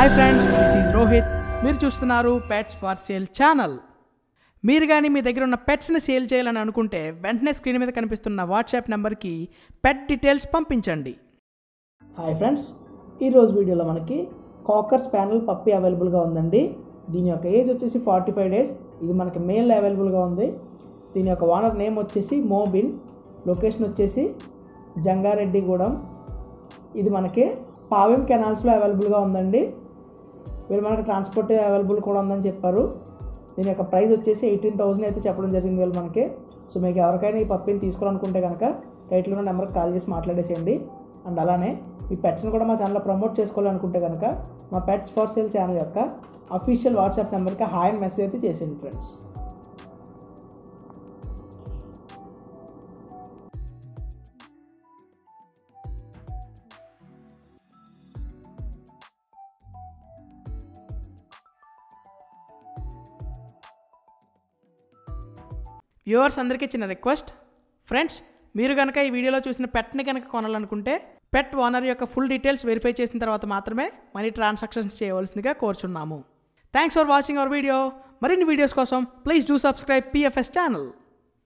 hi friends this is Rohit మీరు చూస్తున్నారు pets far sale channel మీరు కానీ మీ దగ్గర ఉన్న పెట్స్ని సేల్ చేయాలని అనుకుంటే వెంటనే స్క్రీన్ మీద కనిపిస్తున్న వాట్సాప్ నెంబర్కి పెట్ డీటెయిల్స్ పంపించండి హాయ్ ఫ్రెండ్స్ ఈరోజు వీడియోలో మనకి కాకర్ స్పానల్ పప్పి అవైలబుల్గా ఉందండి దీని యొక్క ఏజ్ వచ్చేసి ఫార్టీ ఫైవ్ డేస్ ఇది మనకి మేల్ అవైలబుల్గా ఉంది దీని యొక్క ఓనర్ నేమ్ వచ్చేసి మోబిన్ లొకేషన్ వచ్చేసి జంగారెడ్డిగూడెం ఇది మనకి పావెం కెనాల్స్లో అవైలబుల్గా ఉందండి వీళ్ళు మనకి ట్రాన్స్పోర్ట్ అవైలబుల్ కూడా ఉందని చెప్పారు దీని యొక్క ప్రైస్ వచ్చేసి ఎయిటీన్ థౌసండ్ అయితే చెప్పడం జరిగింది వీళ్ళు మనకి సో మీకు ఎవరికైనా ఈ పప్పిని తీసుకోవాలనుకుంటే కనుక టైటిల్ ఉన్న నెంబర్కి కాల్ చేసి మాట్లాడేసేయండి అండ్ అలానే మీ పెట్స్ని కూడా మా ఛానల్లో ప్రమోట్ చేసుకోవాలనుకుంటే కనుక మా పెట్స్ ఫర్ సేల్ ఛానల్ యొక్క అఫీషియల్ వాట్సాప్ నెంబర్కి హాయ్ అని మెసేజ్ అయితే చేసేయండి ఫ్రెండ్స్ వ్యూవర్స్ అందరికీ చిన్న రిక్వెస్ట్ ఫ్రెండ్స్ మీరు కనుక ఈ వీడియోలో చూసిన పెట్ని కనుక కొనాలనుకుంటే పెట్ ఓనర్ యొక్క ఫుల్ డీటెయిల్స్ వెరిఫై చేసిన తర్వాత మాత్రమే మనీ ట్రాన్సాక్షన్స్ చేయవలసిందిగా కోరుచున్నాము thanks for watching our video మరిన్ని వీడియోస్ కోసం please do subscribe PFS channel